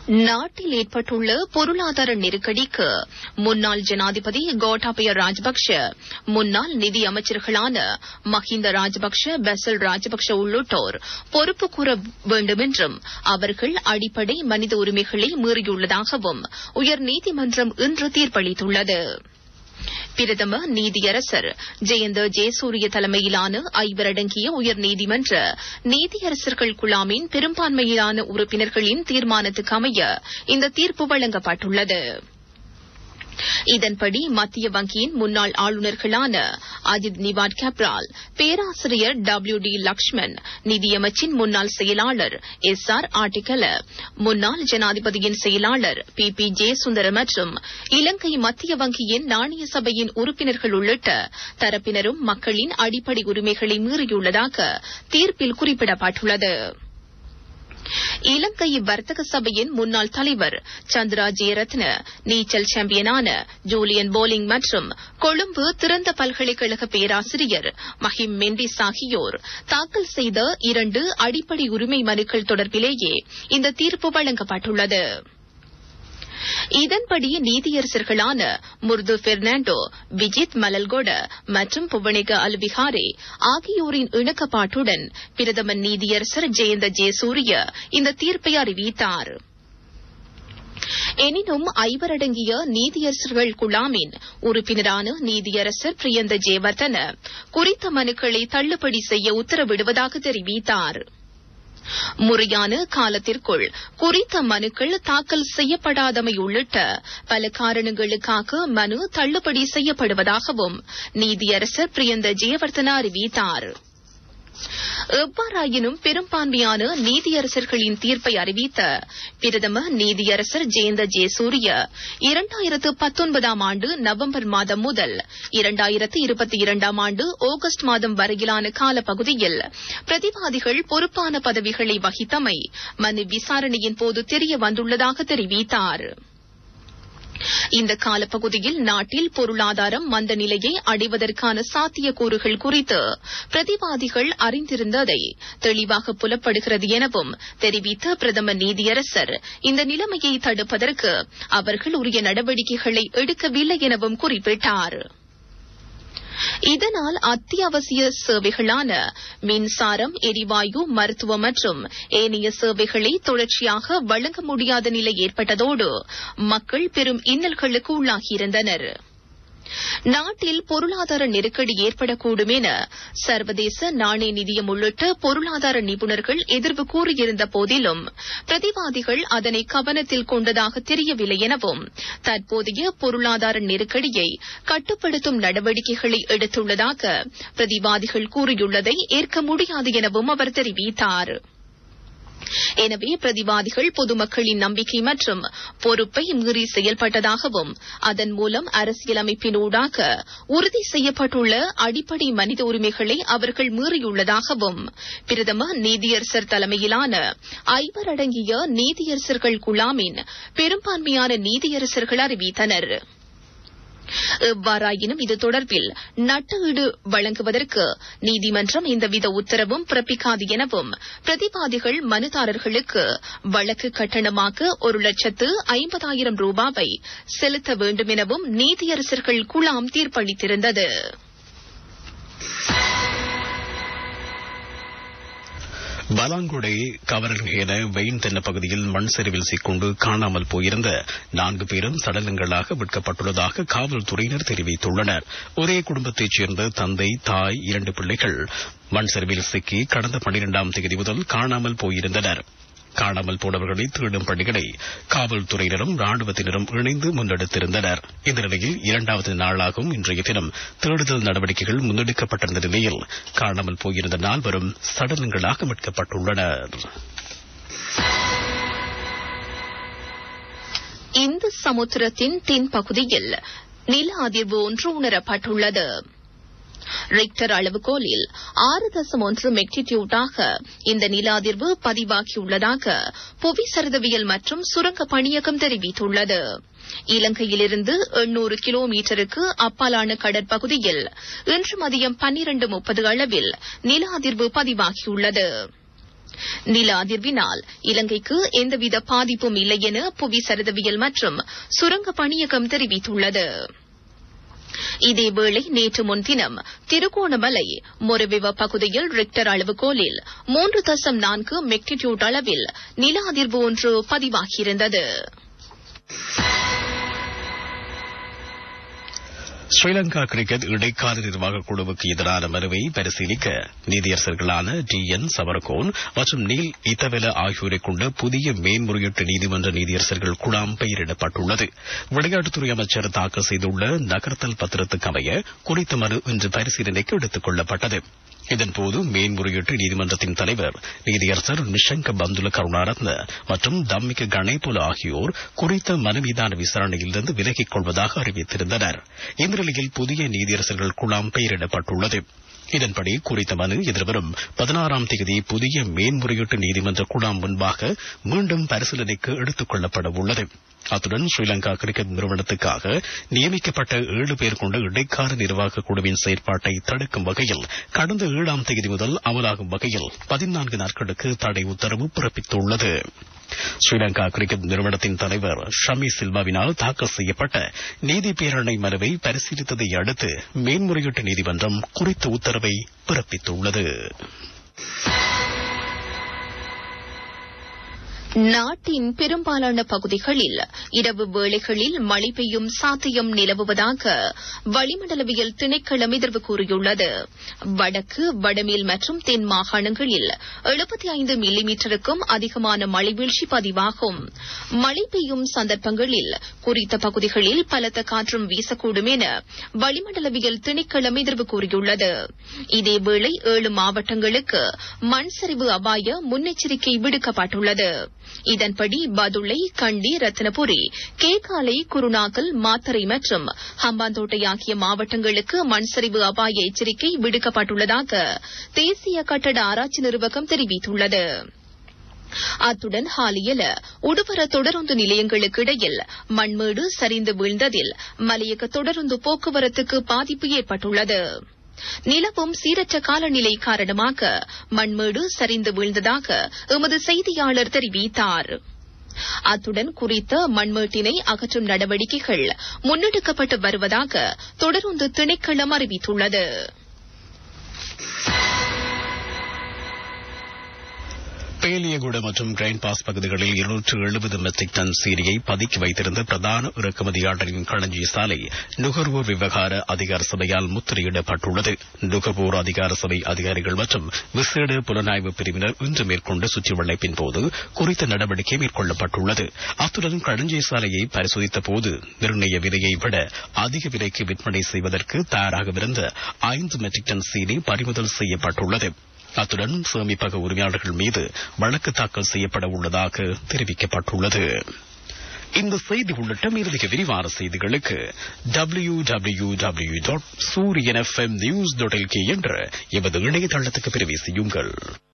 நாட்டில் ஏற்பட்டுள்ள பொருளாதார நெருக்கடிக்கு முன்னாள் ஜனாதிபதி கோட்டாபய ராஜபக்ஷ முன்னாள் நிதி அமைச்சர்களான மஹிந்த ராஜபக்ஷ பெசல் ராஜபக்ஷ உள்ளிட்டோர் பொறுப்பு கூற வேண்டும் என்றும் அவர்கள் அடிப்படை மனித உரிமைகளை மீறியுள்ளதாகவும் உயர்நீதிமன்றம் இன்று தீர்ப்பளித்துள்ளது பிரதம நீதியரசர் ஜெயந்த ஜெயசூரிய தலைமையிலான ஐவரடங்கிய உயர்நீதிமன்ற நீதியரசர்கள் குழாமின் பெரும்பான்மையிலான உறுப்பினர்களின் தீர்மானத்துக்கு அமைய இந்த தீர்ப்பு வழங்கப்பட்டுள்ளது இதன்படி மத்திய வங்கியின் முன்னாள் ஆளுநர்களான அஜித் நிவாட் கேப்ரால் பேராசிரியர் டபிள்யூ டி லக்ஷ்மண் நிதியமைச்சின் முன்னாள் செயலாளர் எஸ் ஆர் ஆட்டிகல முன்னாள் ஜனாதிபதியின் செயலாளர் பி பி ஜெயசுந்தர மற்றும் இலங்கை மத்திய வங்கியின் நாணய சபையின் உறுப்பினர்கள் உள்ளிட்ட தரப்பினரும் மக்களின் அடிப்படை உரிமைகளை மீறியுள்ளதாக தீர்ப்பில் குறிப்பிடப்பட்டுள்ளது இலங்கை வர்த்தக சபையின் முன்னாள் தலைவர் சந்திரா ஜெயரத்ன நீச்சல் சாம்பியனான ஜூலியன் போலிங் மற்றும் கொழும்பு திறந்த பல்கலைக்கழக பேராசிரியர் மஹிம் மெண்டிஸ் ஆகியோர் தாக்கல் செய்த இரண்டு அடிப்படை உரிமை மனுக்கள் தொடர்பிலேயே இந்த தீர்ப்பு வழங்கப்பட்டுள்ளது இதன்படி நீதியரசர்களான முர்து பெர்னாண்டோ விஜித் மலல்கொட மற்றும் புவனிக அல்விஹாரே ஆகியோரின் இணக்கப்பாட்டுடன் பிரதமர் நீதியரசர் ஜெயந்த ஜெயசூரிய இந்த தீர்ப்பை அறிவித்தார் எனினும் ஐவரடங்கிய நீதியரசர்கள் குழாமின் உறுப்பினரான நீதியரசர் பிரியந்த ஜெயவர்தன குறித்த மனுக்களை தள்ளுபடி செய்ய உத்தரவிடுவதாக தெரிவித்தார் முறையான காலத்திற்குள் குறித்த மனுக்கள் தாக்கல் செய்யப்படாதமை உள்ளிட்ட பல காரணங்களுக்காக மனு தள்ளுபடி செய்யப்படுவதாகவும் நீதியரசர் பிரியந்த ஜெயவர்தனா அறிவித்தார் எவ்வாறாயினும் பெரும்பான்மையான நீதியரசர்களின் தீர்ப்பை அறிவித்த பிரதம நீதியரசர் ஜெயந்த ஜெயசூரிய இரண்டாயிரத்து பத்தொன்பதாம் ஆண்டு நவம்பர் மாதம் முதல் இரண்டாயிரத்து இருபத்தி இரண்டாம் ஆண்டு ஆகஸ்ட் மாதம் வரையிலான காலப்பகுதியில் பிரதிவாதிகள் பொறுப்பான பதவிகளை வகித்தமை மனு விசாரணையின் போது தெரிய வந்துள்ளதாக தெரிவித்தார் இந்த காலப்பகுதியில் நாட்டில் பொருளாதாரம் மந்த நிலையை அடைவதற்கான சாத்தியக்கூறுகள் குறித்து பிரதிவாதிகள் அறிந்திருந்ததை தெளிவாக புலப்படுகிறது எனவும் தெரிவித்த பிரதமர் நீதியரசர் இந்த நிலைமையை தடுப்பதற்கு அவர்கள் உரிய நடவடிக்கைகளை எடுக்கவில்லை எனவும் குறிப்பிட்டார் இதனால் அத்தியாவசிய சேவைகளான மின்சாரம் எரிவாயு மருத்துவம் மற்றும் ஏனைய சேவைகளை தொடர்ச்சியாக வழங்க முடியாத நிலை ஏற்பட்டதோடு மக்கள் பெரும் இன்னல்களுக்கு உள்ளாகியிருந்தனர் நாட்டில் பொருளாதார நெருக்கடி ஏற்படக்கூடும் என சர்வதேச நாணய நிதியம் உள்ளிட்ட பொருளாதார நிபுணர்கள் எதிர்வு கூறியிருந்த போதிலும் பிரதிவாதிகள் அதனை கவனத்தில் கொண்டதாக தெரியவில்லை எனவும் தற்போதைய பொருளாதார நெருக்கடியை கட்டுப்படுத்தும் நடவடிக்கைகளை எடுத்துள்ளதாக பிரதிவாதிகள் கூறியுள்ளதை ஏற்க முடியாது எனவும் அவர் தெரிவித்தார் எனவே பிரதிவாதிகள் பொதுமக்களின் நம்பிக்கை மற்றும் பொறுப்பை மீறி செயல்பட்டதாகவும் அதன் மூலம் அரசியலமைப்பினூடாக உறுதி செய்யப்பட்டுள்ள அடிப்படை மனித உரிமைகளை அவர்கள் மீறியுள்ளதாகவும் பிரதம நீதியரசர் தலைமையிலான ஐவர் அடங்கிய நீதியரசர்கள் குழாமின் பெரும்பான்மையான நீதியரசர்கள் அறிவித்தனர் எவ்வாறாயினும் இது தொடர்பில் நட்டஈடு வழங்குவதற்கு நீதிமன்றம் எந்தவித உத்தரவும் பிறப்பிக்காது எனவும் பிரதிவாதிகள் மனுதாரர்களுக்கு வழக்கு கட்டணமாக ஒரு லட்சத்து ஐம்பதாயிரம் ரூபாவை செலுத்த வேண்டும் எனவும் நீதியரசர்கள் குழாம் தீர்ப்பளித்திருந்தது பலாங்குடை கவரல்கேன வெயின் தென்ன பகுதியில் மண் சரிவில் சிக்கொண்டு காணாமல் போயிருந்த நான்கு பேரும் சடலங்களாக விற்கப்பட்டுள்ளதாக காவல்துறையினர் தெரிவித்துள்ளனர் ஒரே குடும்பத்தைச் சேர்ந்த தந்தை தாய் இரண்டு பிள்ளைகள் மண் சரிவில் சிக்கி கடந்த பனிரெண்டாம் தேதி முதல் காணாமல் போயிருந்தனர் காணாமல் போனவர்களை தேடும் பணிகளை காவல்துறையினரும் ராணுவத்தினரும் இணைந்து முன்னெடுத்திருந்தனர் இந்த நிலையில் இரண்டாவது நாளாகவும் இன்றைய தினம் தேடுதல் நடவடிக்கைகள் முன்னெடுக்கப்பட்டிருந்த நிலையில் காணாமல் போயிருந்த நால்வரும் சடலங்களாக மீட்கப்பட்டுள்ளனர் இந்து சமுத்திரத்தின் தென்பகுதியில் நில அதிர்வு ஒன்று உணரப்பட்டுள்ளது ரிக்டர் அளவுகோலில் ஆறு தசம் ஒன்று மெக்டிடியூட்டாக இந்த நில அதிர்வு பதிவாகியுள்ளதாக புவி சரிதவியல் மற்றும் சுரங்க பணியகம் தெரிவித்துள்ளது இலங்கையிலிருந்து எண்ணூறு கிலோமீட்டருக்கு அப்பாலான கடற்பகுதியில் இன்று மதியம் பன்னிரண்டு முப்பது அளவில் நில அதிர்வு பதிவாகியுள்ளது நில அதிர்வினால் இலங்கைக்கு எந்தவித பாதிப்பும் இல்லை என புவி சரிதவியல் மற்றும் சுரங்க பணியகம் தெரிவித்துள்ளது இதேவேளை நேற்று முன்தினம் திருகோணமலை மொரவிவ பகுதியில் ரிக்டர் அளவுகோலில் மூன்று தசம் நான்கு மெக்னிடியூட் அளவில் நில அதிர்வு ஒன்று பதிவாகியிருந்தது ஸ்ரீலங்கா கிரிக்கெட் இடைக்கால நிர்வாக குழுவுக்கு எதிரான மனுவை பரிசீலிக்க நீதியரசர்களான டி என் சவரகோன் மற்றும் நீல் இத்தவெல ஆகியோரை கொண்ட புதிய மேன்முறையீட்டு நீதிமன்ற நீதியரசர்கள் குழாம் பெயரிடப்பட்டுள்ளது விளையாட்டுத்துறை அமைச்சர் தாக்கல் செய்துள்ள நகர்த்தல் பத்திரத்துக்கு அமைய குறித்த மனு இன்று பரிசீலனைக்கு எடுத்துக் கொள்ளப்பட்டது இதன்போது மேன்முறையீட்டு நீதிமன்றத்தின் தலைவர் நீதியரசர் நிஷங்க பந்துல கருணாரத்ன மற்றும் தம்மிக கணேபுல ஆகியோர் குறித்த மனு மீதான விசாரணையிலிருந்து விலகிக் கொள்வதாக அறிவித்திருந்தனர் இந்த நிலையில் புதிய நீதியரசர்கள் குழாம் பெயரிடப்பட்டுள்ளது இதன்படி குறித்த மனு எதிர்வரும் பதினாறாம் தேதி புதிய மேன்முறையீட்டு நீதிமன்ற குழாம் முன்பாக மீண்டும் பரிசீலனைக்கு எடுத்துக் கொள்ளப்பட உள்ளது அத்துடன் ஸ்ரீலங்கா கிரிக்கெட் நிறுவனத்துக்காக நியமிக்கப்பட்ட ஏழு பேர் கொண்ட இடைக்கால நிர்வாக குழுவின் செயற்பாட்டை தடுக்கும் வகையில் கடந்த ஏழாம் தேதி முதல் அமலாகும் வகையில் பதினான்கு நாட்களுக்கு தடை உத்தரவு பிறப்பித்துள்ளது ஸ்ரீலங்கா கிரிக்கெட் நிறுவனத்தின் தலைவர் ஷமி சில்வாவினால் தாக்கல் செய்யப்பட்ட நீதி பேரணை மனுவை பரிசீலித்ததை அடுத்து மேன்முறையீட்டு நீதிமன்றம் குறித்த உத்தரவை பிறப்பித்துள்ளது நாட்டின் பெரும்பாலான பகுதிகளில் இரவு வேளைகளில் மழை பெய்யும் சாத்தியம் நிலவுவதாக வளிமண்டலவியல் திணைக்களம் எதிர்வு கூறியுள்ளது வடக்கு வடமேல் மற்றும் தென் மாகாணங்களில் எழுபத்தி ஐந்து மில்லிமீட்டருக்கும் அதிகமான மழை வீழ்ச்சி பதிவாகும் மழை பெய்யும் சந்தர்ப்பங்களில் குறித்த பகுதிகளில் பலத்த காற்றும் வீசக்கூடும் என வளிமண்டலவியல் திணைக்களம் எதிர்வு கூறியுள்ளது இதேவேளை ஏழு மாவட்டங்களுக்கு மண் சரிவு அபாய முன்னெச்சரிக்கை விடுக்கப்பட்டுள்ளது இதன்படி பதுளை கண்டி ரத்தினபுரி கேகாலை குருநாகல் மாத்தறை மற்றும் ஹம்பாந்தோட்டை ஆகிய மாவட்டங்களுக்கு மண்சரிவு அபாய எச்சரிக்கை விடுக்கப்பட்டுள்ளதாக தேசிய கட்டட ஆராய்ச்சி நிறுவனம் தெரிவித்துள்ளது அத்துடன் ஹாலியல உடுவர தொடருந்து நிலையங்களுக்கு இடையில் மண்மேடு சரிந்து வீழ்ந்ததில் மலையக தொடருந்து போக்குவரத்துக்கு பாதிப்பு ஏற்பட்டுள்ளது நிலவும் சீரற்ற காலநிலை காரணமாக மண்மேடு சரிந்து வீழ்ந்ததாக எமது செய்தியாளர் தெரிவித்தார் அத்துடன் குறித்த மண்மேட்டினை அகற்றும் நடவடிக்கைகள் முன்னெடுக்கப்பட்டு வருவதாக தொடருந்து திணைக்களம் அறிவித்துள்ளது பேலியகுட மற்றும் கிரைன் பாஸ் பகுதிகளில் இருநூற்று எழுபது மெட்ரிக் டன் சீரியை பதுக்கி வைத்திருந்த பிரதான இறக்குமதியாளரின் களஞ்சிய சாலை நுகர்வோர் விவகார அதிகார சபையால் முத்திரையிடப்பட்டுள்ளது நுகர்வோர் அதிகார சபை அதிகாரிகள் மற்றும் விசேட புலனாய்வு பிரிவினர் இன்று மேற்கொண்ட சுற்றி வளைப்பின் போது குறித்த நடவடிக்கை மேற்கொள்ளப்பட்டுள்ளது அத்துடன் களஞ்சிய சாலையை பரிசோதித்த போது நிர்ணய விலையை விட அதிக விலைக்கு விற்பனை செய்வதற்கு தயாராகவிருந்த ஐந்து மெட்ரிக் டன் சீனி பறிமுதல் செய்யப்பட்டுள்ளது அத்துடன் சேமிப்பக உரிமையாளர்கள் மீது வழக்கு தாக்கல் செய்யப்பட உள்ளதாக தெரிவிக்கப்பட்டுள்ளது இந்த செய்தி உள்ளிட்ட மேலதிக விரிவான செய்திகளுக்கு W W W dot Sooriyan FM news dot LK என்ற எமது இணையதளத்துக்கு பிரவேசியுங்கள்